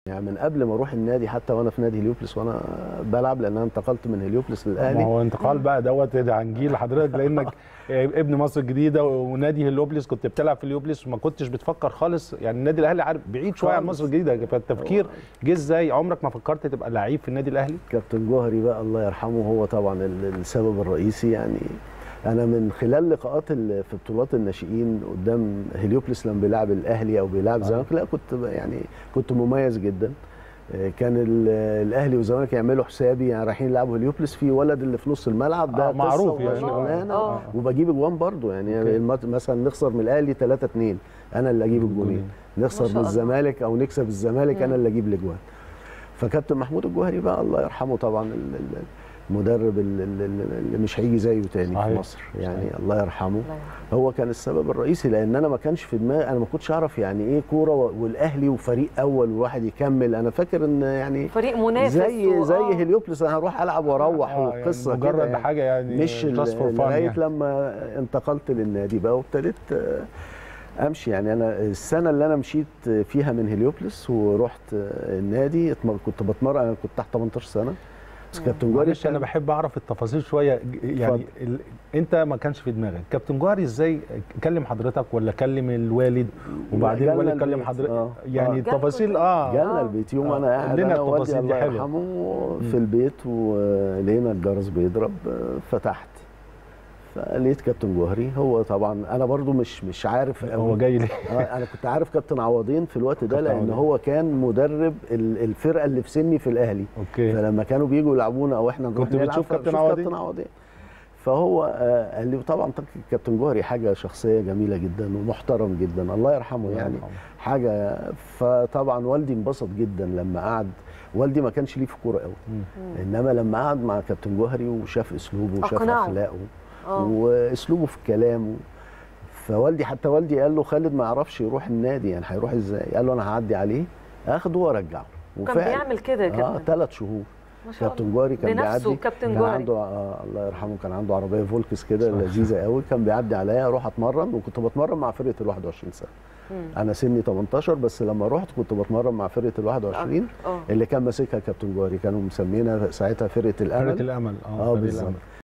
يعني من قبل ما اروح النادي حتى وانا في نادي هليوبلس وانا بلعب لان انا انتقلت من هليوبلس ما للاهلي هو انتقال بقى دوت ده عن جيل حضرتك لانك ابن مصر الجديده ونادي هليوبلس كنت بتلعب في هليوبلس وما كنتش بتفكر خالص يعني النادي الاهلي عارف بعيد شويه عن خالص. مصر الجديده فالتفكير جه ازاي عمرك ما فكرت تبقى لعيب في النادي الاهلي كابتن جوهري بقى الله يرحمه هو طبعا ال- السبب الرئيسي يعني انا من خلال لقاءات ال- في بطولات الناشئين قدام هليوبلس لما بيلعب الاهلي او بيلعب آه. الزمالك لا كنت ب- يعني كنت مميز جدا آه، كان ال- الاهلي والزمالك يعملوا حسابي يعني رايحين يلعبوا هليوبلس في ولد اللي في نص الملعب ده آه، معروف قصة يعني. وشغلانة آه. وبجيب اجوان برضو يعني أوكي. المات- مثلا نخسر من الاهلي 3 2 انا اللي اجيب الجونين ما نخسر شاء من الله. الزمالك او نكسب الزمالك مم. انا اللي اجيب الاجوان فكابتن محمود الجوهري بقى الله يرحمه طبعا ال- ال- المدرب ال- ال- ال- اللي مش هيجي زيه تاني صحيح. في مصر يعني صحيح. الله يرحمه الله يرحمه. هو كان السبب الرئيسي لان انا ما كانش في دماغي انا ما كنتش اعرف يعني ايه كوره و- والاهلي وفريق اول وواحد يكمل انا فاكر ان يعني فريق منافس زي و- زي آه. هليوبلس انا هروح العب واروح آه، يعني والقصه مجرد كده يعني. حاجه يعني مش ال- just for fun لغايه يعني. لما انتقلت للنادي بقى وابتديت آه، امشي يعني انا السنه اللي انا مشيت فيها من هليوبلس ورحت آه، النادي اتمر- كنت بتمرن انا كنت تحت 18 سنه بس كابتن جوهري معلش انا كان- بحب اعرف التفاصيل شويه ج- يعني اتفضل. ال... انت ما كانش في دماغك كابتن جوهري ازاي كلم حضرتك ولا كلم الوالد وبعدين جالنا الوالد كلم البيت. حضرتك آه. يعني آه. التفاصيل اه جالنا آه. البيت يوم آه. انا قاعد لنا انا ووالدي التفاصيل دي الله حلوة. يرحمه في البيت ولقينا الجرس بيضرب آه، فتحت فلقيت كابتن جوهري هو طبعا انا برضو مش مش عارف هو جاي ليه آه، انا كنت عارف كابتن عوضين في الوقت ده كابتن لان عوضين. هو كان مدرب ال- الفرقه اللي في سني في الاهلي اوكي فلما كانوا بيجوا يلعبونا او احنا نروح كنت نلعب بتشوف كابتن فبشوف عوضين؟ كابتن عوضين فهو آه، قال لي طبعا كابتن جوهري حاجه شخصيه جميله جدا ومحترم جدا الله يرحمه الله يعني يرحمه. حاجه فطبعا والدي انبسط جدا لما قعد والدي ما كانش ليه في الكوره قوي مم. انما لما قعد مع كابتن جوهري وشاف اسلوبه وشاف أقنعه. اخلاقه آه. واسلوبه في كلامه فوالدي حتى والدي قال له خالد ما يعرفش يروح النادي يعني هيروح ازاي قال له انا هعدي عليه اخده وارجعه كان بيعمل كده يا اه كابتن ثلاث شهور ما شاء كابتن الله. جوهري كان بنفسه بيعدي كابتن كان جوهري. عنده آه الله يرحمه كان عنده عربيه فولكس كده صح. لذيذه قوي كان بيعدي عليا اروح اتمرن وكنت بتمرن مع فرقه ال 21 سنه مم. انا سني 18 بس لما رحت كنت بتمرن مع فرقه ال 21 اه اللي كان ماسكها كابتن جوهري كانوا مسمينها ساعتها فرقه الامل فرقه الامل اه فرقة بالظبط الأمل.